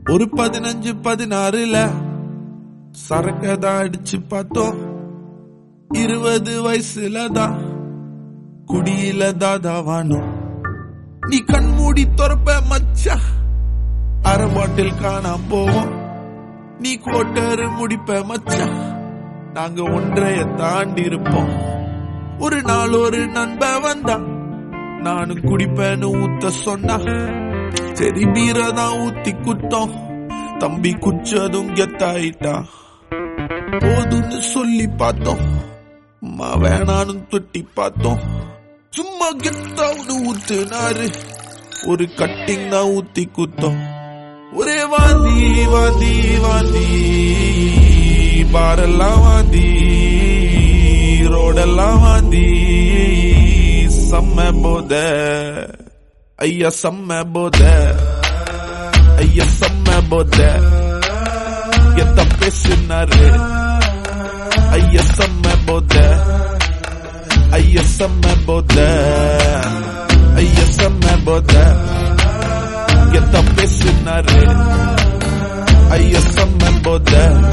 ஒரு பதினஞ்சு பதினாறுல சரக்கதான் அடிச்சு பார்த்தோம் இருபது வயசுல தான் குடியில தாதாவானோம் நீ கண் மூடி துறப்ப மச்சா அரை பாட்டில் காணாம போவோம் நீ கோட்டரு முடிப்ப மச்சா நாங்க ஒன்றைய தாண்டி இருப்போம் ஒரு நாள் ஒரு நண்ப வந்தா நானும் குடிப்பேன்னு ஊத்த சொன்னா சரி பீரதான் ஊத்தி குத்தோம் தம்பி குச்சதும் கெத்தாயிட்டா போதும்னு சொல்லி பார்த்தோம் அம்மா வேணான்னு தொட்டி பார்த்தோம் சும்மா கெத்தாவுன்னு ஊத்துனாரு ஒரு கட்டிங் தான் ஊத்தி குத்தோம் ஒரே வாந்தி வாந்தி வாந்தி பாரெல்லாம் வாந்தி ரோடெல்லாம் வாந்தி செம்ம போத ஐயா செம்ம போத ஐயா செம்ம போத எத்த பேசினாரு ஐயா செம்ம போத ஐயா செம்ம போத ஐயா செம்ம போத எத்த பேசினாரு ஐயா செம்ம போத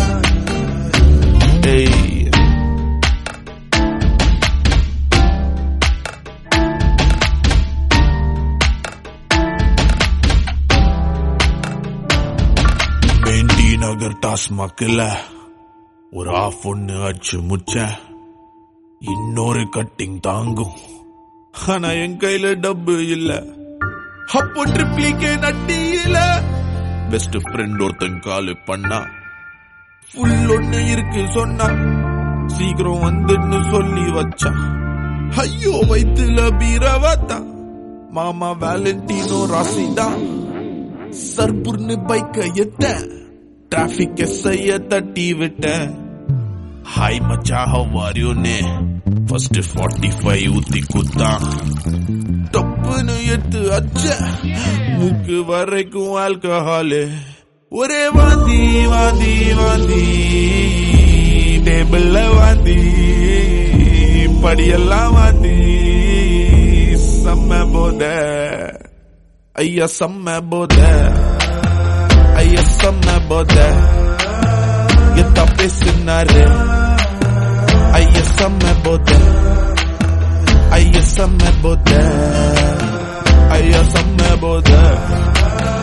ஏய் வேண்டி நகர் டாஸ்மாக்ல ஒரு ஆஃப் ஒன்னு அடிச்சு முச்ச இன்னொரு கட்டிங் தாங்கும் ஆனா என் கையில டப்பு இல்ல அப்போ ட்ரிப்ளிகே நட்டியில பெஸ்ட் ஃப்ரெண்ட் ஒருத்தன் காலு பண்ணா ஃபுல் ஒண்ணு இருக்கு சொன்னா சீக்கிரம் வந்துன்னு சொல்லி வச்சா ஐயோ வயிற்றுல பீரவாத்தா மாமா வேலண்டினோ ராசிதா சர்புர்னு பைக்க எட்ட டிராபிக் எஸ்ஐய தட்டி விட்ட ஹாய் மச்சா ஹவ் ஆர் யூ நே ஃபர்ஸ்ட் 45 ஊத்தி குத்தான் டப்புன்னு எட்டு அச்ச மூக்கு வரைக்கும் ஆல்கஹாலு ஒரே வாந்தி வாந்தி வாந்தி டேபிள்ல வாந்தி படியெல்லாம் வாந்தி செம்ம போத ஐயா செம்ம போத ஐயா செம்ம போத எத்த பேசினாரு ஐயா செம்ம போத ஐயா செம்ம போத ஐயா செம்ம போத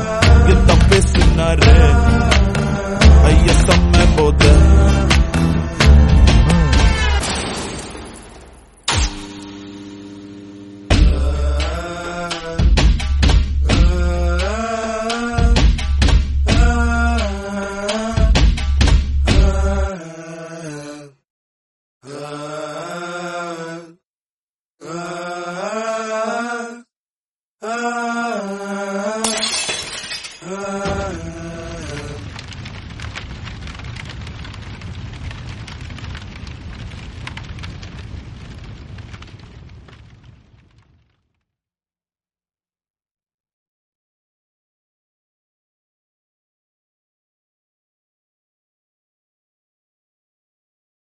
எத்த பேசினாரு ஐயா செம்ம போத